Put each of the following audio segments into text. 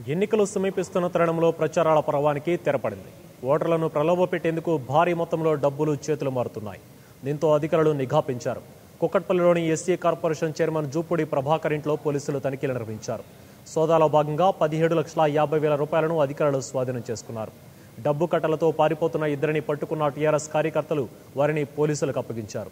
ఎన్నికలు సమీపిస్తున్న తరుణంలో ప్రచారాల పర్వానికి తెరపడింది ఓటర్లను ప్రలోభపెట్టేందుకు భారీ మొత్తంలో డబ్బులు చేతులు మారుతున్నాయి దీంతో అధికారులు నిఘా పెంచారు కుక్కట్పల్లిలోని SC corporation chairman Jupudi Prabhakar ఇంట్లో పోలీసులు తనిఖీలు నిర్వహించారు సోదాలో భాగంగా పదిహేడు లక్షల యాభై వేల రూపాయలను అధికారులు స్వాధీనం చేసుకున్నారు డబ్బు కట్టలతో పారిపోతున్న ఇద్దరిని పట్టుకున్న టీఆర్ఎస్ కార్యకర్తలు వారిని పోలీసులకు అప్పగించారు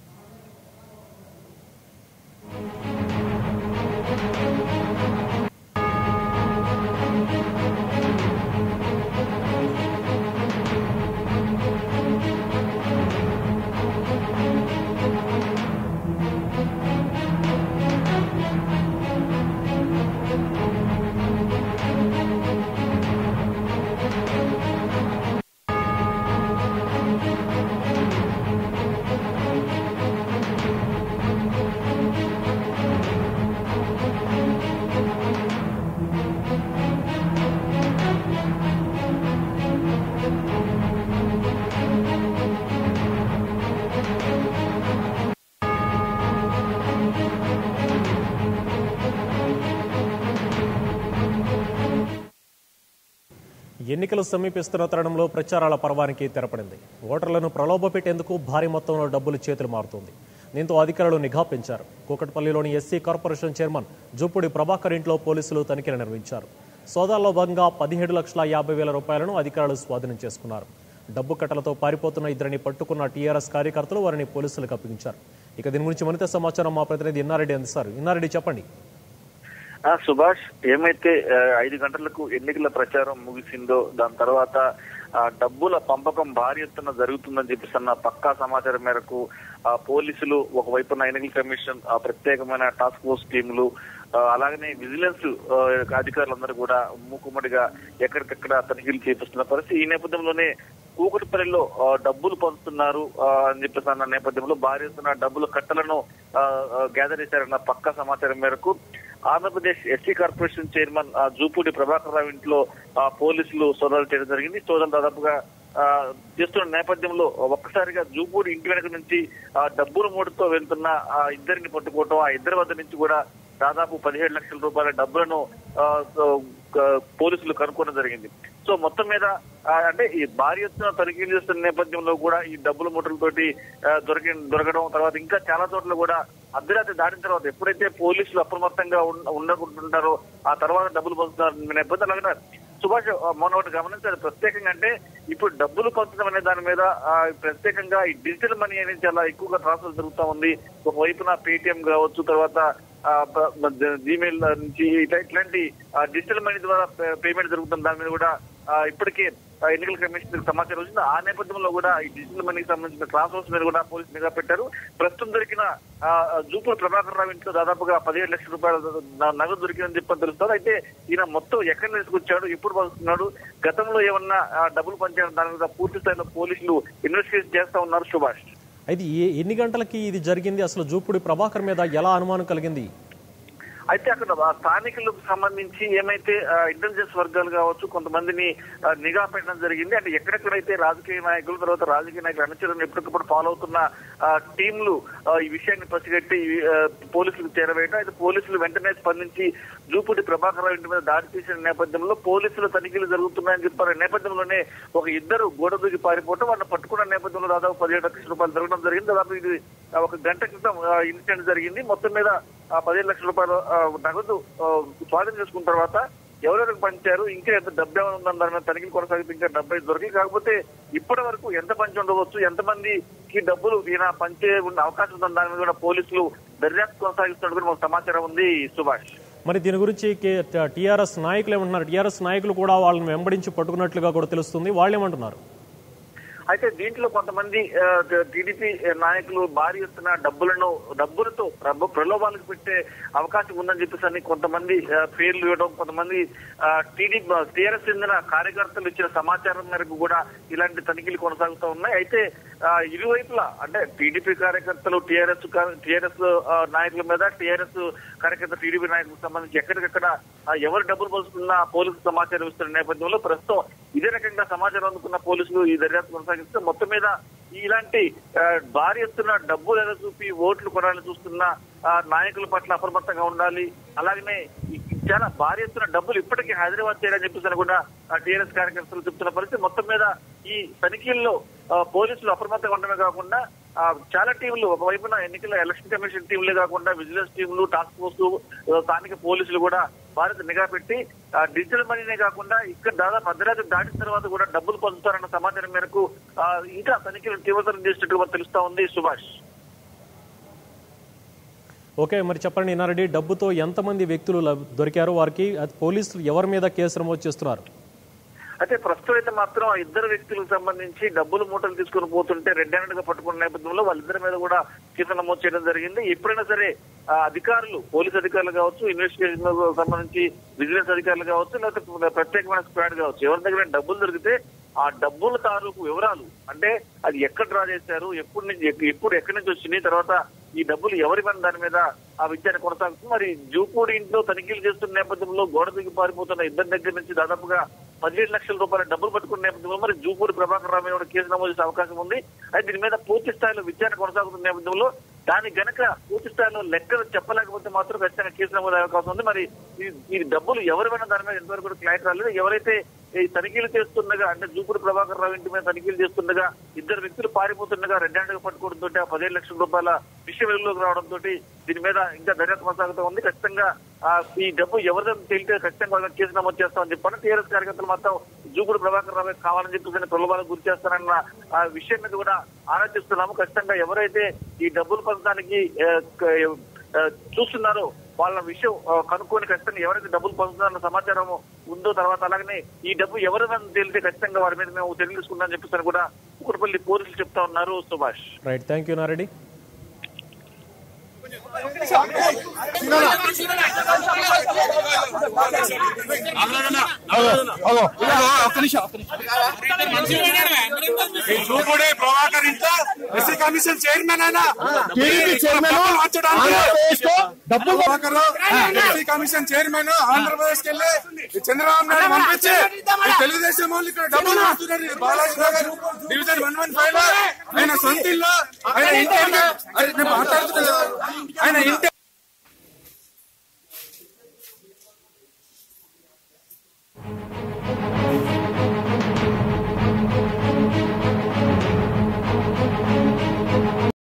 ఎన్నికలు సమీపిస్తున్న తరుణంలో ప్రచారాల పర్వానికి తెరపడింది ఓటర్లను ప్రలోభపెట్టేందుకు భారీ మొత్తంలో డబ్బులు చేతులు మారుతోంది దీంతో అధికారులు నిఘా పెంచారు కూకట్పల్లిలోని SC corporation chairman Jupudi Prabhakar ఇంట్లో పోలీసులు తనిఖీలు నిర్వహించారు సోదాల్లో భాగంగా పదిహేడు లక్షల యాభై వేల రూపాయలను అధికారులు స్వాధీనం చేసుకున్నారు డబ్బు కట్టలతో పారిపోతున్న ఇద్దరిని పట్టుకున్న టీఆర్ఎస్ కార్యకర్తలు వారిని పోలీసులకు అప్పగించారు ఇక దీని గురించి మరింత సమాచారం మా ప్రతినిధి ఇన్నారెడ్డి అందిస్తారు ఇన్నారెడ్డి చెప్పండి ఆ సుభాష్ ఏమైతే ఆ, ఐదు గంటలకు ఎన్నికల ప్రచారం ముగిసిందో దాని తర్వాత ఆ, డబ్బుల పంపకం భారీ ఎత్తున జరుగుతుందని చెప్పేసి అన్న పక్కా సమాచారం మేరకు ఆ, పోలీసులు ఒకవైపున ఎన్నికల కమిషన్ ఆ, ప్రత్యేకమైన టాస్క్ ఫోర్స్ టీములు ఆ, అలాగనే విజిలెన్స్ ఆ, అధికారులందరూ కూడా మూకుమ్మడిగా ఎక్కడికక్కడ తనిఖీలు చేపిస్తున్న పరిస్థితి ఈ నేపథ్యంలోనే కూకటిపల్లిలో ఆ, డబ్బులు పంచుతున్నారు ఆ, అని చెప్పేసి అన్న నేపథ్యంలో భారీ ఎత్తున డబ్బుల కట్టలను గ్యాదర్ చేశారన్న పక్కా సమాచారం మేరకు ఆంధ్రప్రదేశ్ ఎస్సీ కార్పొరేషన్ చైర్మన్ ఆ, జూపూడి ప్రభాకర్ రావు ఇంట్లో ఆ, పోలీసులు సోదాలు చేయడం జరిగింది సోదాలు దాదాపుగా ఆ, చేస్తున్న నేపథ్యంలో ఒక్కసారిగా జూపూడి ఇంటి వెనక నుంచి ఆ, డబ్బుల మూటతో వెళ్తున్న ఆ ఇద్దరిని పట్టుకోవటం ఆ ఇద్దరి వద్ద నుంచి కూడా దాదాపు పదిహేడు లక్షల రూపాయల డబ్బులను ఆ, ఆ, పోలీసులు కనుక్కోవడం జరిగింది సో మొత్తం మీద ఆ, అంటే ఈ భారీ ఎత్తున తనిఖీలు చేస్తున్న నేపథ్యంలో కూడా ఈ డబ్బుల మూటలతోటి ఆ, దొరికి దొరకడం తర్వాత ఇంకా చాలా చోట్ల కూడా అర్ధరాత్రి దాటిన తర్వాత ఎప్పుడైతే పోలీసులు అప్రమత్తంగా ఉన్న- ఉండకుంటుంటారో ఆ తర్వాత డబ్బులు పంచుతున్న నేపథ్యం అలాగే సుభాష్ ఆ, మొన్న ఒకటి గమనించారు ప్రత్యేకంగా అంటే ఇప్పుడు డబ్బులు పంచడం అనే దాని మీద ఆ, ప్రత్యేకంగా ఈ డిజిటల్ మనీ అనేది చాలా ఎక్కువగా ట్రాన్స్ఫర్ జరుగుతా ఉంది ఒకవైపున పేటిఎం కావచ్చు తర్వాత జీమెయిల్ నుంచి ఇట్లా ఇట్లాంటి డిజిటల్ మనీ ద్వారా పేమెంట్ జరుగుతుంది దాని మీద కూడా ఆ, ఇప్పటికే ఆ, ఎన్నికల కమిషన్ సమాచారం వచ్చింది ఆ నేపథ్యంలో కూడా ఈ డిజిటల్ మనీకి సంబంధించిన ట్రాన్స్ఫర్స్ మీద కూడా పోలీసు నిఘా పెట్టారు ప్రస్తుతం దొరికిన ఆ, జూపూర్ ప్రభాకర్ రావు ఇంట్లో దాదాపుగా పదిహేడు లక్షల రూపాయల న- నగదు దొరికిందని చెప్పని తెలుస్తారు అయితే ఈయన మొత్తం ఎక్కడి నుంచి తీసుకొచ్చాడు ఎప్పుడు పంచుతున్నాడు గతంలో ఏమన్నా ఆ, డబ్బులు పంచారు దాని మీద పూర్తి స్థాయిలో పోలీసులు ఇన్వెస్టిగేషన్ చేస్తా ఉన్నారు సుభాష్ అయితే ఏ- ఎన్ని గంటలకి ఇది జరిగింది అసలు జూపూడి ప్రభాకర్ మీద ఎలా అనుమానం కలిగింది అయితే అక్కడ ఆ స్థానికులకు సంబంధించి ఏమైతే ఆ, ఇంటెలిజెన్స్ వర్గాలు కావచ్చు కొంతమందిని ఆ, నిఘా పెట్టడం జరిగింది అంటే ఎక్కడెక్కడైతే రాజకీయ నాయకులు తర్వాత రాజకీయ నాయకులు అనుచరులను ఎప్పటికప్పుడు ఫాలో అవుతున్న ఆ, టీంలు ఆ, ఈ విషయాన్ని పసిగట్టి ఆ, పోలీసులకు చేరవేయడం అయితే పోలీసులు వెంటనే స్పందించి జూపూడి ప్రభాకర్ రావు ఇంటి మీద దాడి చేసిన నేపథ్యంలో పోలీసులు తనిఖీలు జరుగుతున్నాయని చెప్పారు ఈ నేపథ్యంలోనే ఒక ఇద్దరు గోడ దూకి పారిపోవటం వాళ్ళని పట్టుకున్న నేపథ్యంలో దాదాపు పదిహేడు లక్షల రూపాయలు జరగడం జరిగింది దాదాపు ఇది ఆ, ఒక గంట క్రితం ఇన్సిడెంట్ జరిగింది మొత్తం మీద ఆ పదిహేడు లక్షల రూపాయలు ఆ, నగదు ఆ, స్వాధీనం చేసుకున్న తర్వాత ఎవరెవరికి పంచారు ఇంకా ఎంత డబ్బు ఏమైనా ఉందని దాని మీద తనిఖీలు కొనసాగితే ఇంకా డబ్బు దొరికి కాకపోతే ఇప్పటి వరకు ఎంత పంచి ఉండవచ్చు ఎంతమందికి డబ్బులు ఈయన పంచే ఉన్న అవకాశం ఉందని దాని మీద కూడా పోలీసులు దర్యాప్తు కొనసాగిస్తున్నట్టు కూడా మాకు సమాచారం ఉంది సుభాష్ మరి దీని గురించి టీఆర్ఎస్ నాయకులు ఏమంటున్నారు టీఆర్ఎస్ నాయకులు కూడా వాళ్ళని వెంబడించి పట్టుకున్నట్లుగా కూడా తెలుస్తుంది వాళ్ళు ఏమంటున్నారు అయితే దీంట్లో కొంతమంది టీడీపీ నాయకులు భారీ ఎత్తున డబ్బులను డబ్బులతో ప్రభ- ప్రలోభాలకు పెట్టే అవకాశం ఉందని చెప్పేసి అని కొంతమంది ఆ, పేర్లు ఇవ్వడం కొంతమంది టీడీపీ టీఆర్ఎస్ చెందిన కార్యకర్తలు ఇచ్చిన సమాచారం మేరకు కూడా ఇలాంటి తనిఖీలు కొనసాగుతూ ఉన్నాయి అయితే ఆ, ఇరువైపులా అంటే టీడీపీ కార్యకర్తలు టీఆర్ఎస్ టీఆర్ఎస్ నాయకుల మీద టీఆర్ఎస్ కార్యకర్త టీడీపీ నాయకులకు సంబంధించి ఎక్కడికక్కడ ఆ, ఎవరు డబ్బులు పోసుకున్నా పోలీసు సమాచారం ఇస్తున్న నేపథ్యంలో ప్రస్తుతం ఇదే రకంగా సమాచారం అందుకున్న పోలీసులు ఈ దర్యాప్తు కొనసాగిస్తే మొత్తం మీద ఇలాంటి ఆ, భారీ ఎత్తున డబ్బులు ఎలా చూపి ఓట్లు కొనాలని చూస్తున్న ఆ, నాయకుల పట్ల అప్రమత్తంగా ఉండాలి అలాగనే ఈ చాలా భారీ ఎత్తున డబ్బులు ఇప్పటికీ హైదరాబాద్ చేయాలని చెప్పేసి కూడా టీఆర్ఎస్ కార్యకర్తలు చెప్తున్న పరిస్థితి మొత్తం మీద ఈ తనిఖీల్లో ఆ, పోలీసులు అప్రమత్తంగా ఉండడమే కాకుండా ఆ, చాలా టీంలు ఒకవైపున ఎన్నికల ఎలక్షన్ కమిషన్ టీంలే కాకుండా విజిలెన్స్ టీంలు టాస్క్ ఫోర్స్ ఆ, స్థానిక పోలీసులు కూడా భారత్ నిఘా పెట్టి ఆ, డిజిటల్ మనీనే కాకుండా ఇక్కడ దాదాపు అర్ధరాత్రి దాటిన తర్వాత కూడా డబ్బులు పొందుతారన్న సమాచారం మేరకు ఆ, ఇంకా తనిఖీలు తీవ్రతరం చేసినట్టుగా మనకు తెలుస్తా ఉంది సుభాష్ ఓకే మరి చెప్పండి ఇన్నారెడ్డి డబ్బుతో ఎంతమంది వ్యక్తులు లబ్- దొరికారు వారికి అది పోలీసులు ఎవరి మీద కేసు నమోదు చేస్తున్నారు అయితే ప్రస్తుతం అయితే మాత్రం ఆ ఇద్దరు వ్యక్తులకు సంబంధించి డబ్బులు మూటలు తీసుకుని పోతుంటే రెడ్ హ్యాండెడ్ గా పట్టుకున్న నేపథ్యంలో వాళ్ళిద్దరి మీద కూడా కేసు నమోదు చేయడం జరిగింది ఎప్పుడైనా సరే ఆ అధికారులు పోలీస్ అధికారులు కావచ్చు ఇన్వెస్టిగేషన్ సంబంధించి విజిలెన్స్ అధికారులు కావచ్చు లేకపోతే ప్రత్యేకమైన స్క్వాడ్ కావచ్చు ఎవరి దగ్గర డబ్బులు దొరికితే ఆ డబ్బుల తాలూకు వివరాలు అంటే అది ఎక్కడ డ్రా చేశారు ఎప్పుడు నుంచి ఎక్- ఎప్పుడు ఎక్కడి నుంచి వచ్చినాయి తర్వాత ఈ డబ్బులు ఎవరి పని దాని మీద ఆ విచారణ కొనసాగుతుంది మరి జూపూడి ఇంట్లో తనిఖీలు చేస్తున్న నేపథ్యంలో గోడ దిగి పారిపోతున్న ఇద్దరి దగ్గర నుంచి దాదాపుగా పదిహేడు లక్షల రూపాయల డబ్బులు పట్టుకున్న నేపథ్యంలో మరి జూపూడి ప్రభాకర్ రావు మీద కూడా కేసు నమోదు చేసే అవకాశం ఉంది అయితే దీని మీద పూర్తి స్థాయిలో విచారణ కొనసాగుతున్న నేపథ్యంలో దాని గనక పూర్తి స్థాయిలో లెక్కలు చెప్పలేకపోతే మాత్రం ఖచ్చితంగా కేసు నమోదు అయ్యే అవకాశం ఉంది మరి ఈ- ఈ డబ్బులు ఎవరివైనా దాని మీద ఎంతవరకు కూడా క్లారిటీ రాలేదు ఎవరైతే ఈ తనిఖీలు చేస్తుండగా అంటే జూపూడి ప్రభాకర్ రావు ఇంటి మీద తనిఖీలు చేస్తుండగా ఇద్దరు వ్యక్తులు పారిపోతుండగా రెడ్ హ్యాండ్ గా పట్టుకోవడంతో ఆ పదిహేడు లక్షల రూపాయల విషయం వెలుగులోకి రావడంతో దీని మీద ఇంకా దర్యాప్తు కొనసాగుతూ ఉంది ఖచ్చితంగా ఆ, ఈ డబ్బు ఎవరిదని తేలితే ఖచ్చితంగా వాళ్ళకి కేసు నమోదు చేస్తామని చెప్పాను టీఆర్ఎస్ కార్యకర్తలు మొత్తం జూగుడు ప్రభాకర్ రావు కావాలని చెప్పేసి ప్రలోభాలకు గురి చేస్తారన్న ఆ విషయం మీద కూడా ఆలోచిస్తున్నాము ఖచ్చితంగా ఎవరైతే ఈ డబ్బులు పొందడానికి ఆ, క- ఆ, చూస్తున్నారో వాళ్ళ విషయం ఆ, కనుక్కొని ఖచ్చితంగా ఎవరైతే డబ్బులు పొందుతున్నారన్న సమాచారం ఉందో తర్వాత అలాగనే ఈ డబ్బు ఎవరిదని తేలితే ఖచ్చితంగా వారి మీద మేము చర్యలు తీసుకుంటామని చెప్పేసి కూడా కుకటపల్లి పోలీసులు చెప్తా ఉన్నారు సుభాష్ రైట్ థ్యాంక్ యూ నారెడ్డి చూపుడే ప్రభాకర్ ఇంట్లో ఎస్సీ కమిషన్ చైర్మన్ అయినా టీడీపీ చైర్మన్ డబ్బులు వంచడానికి ఆంధ్రప్రదేశ్ లో డబ్బులు Prabhakar SC commission chairman Andhra Pradesh కి వెళ్ళి ఈ చంద్రబాబు నాయుడు పంపించి ఈ తెలుగుదేశం వాళ్ళు ఇక్కడ డబ్బులు వస్తున్నారు ఇది Balaji Nagar division one one five లో ఆయన సొంత ఇల్లు ఆయన ఇంటి ఆయన నేను మాట్లాడుతున్నా ఆయన ఇంటి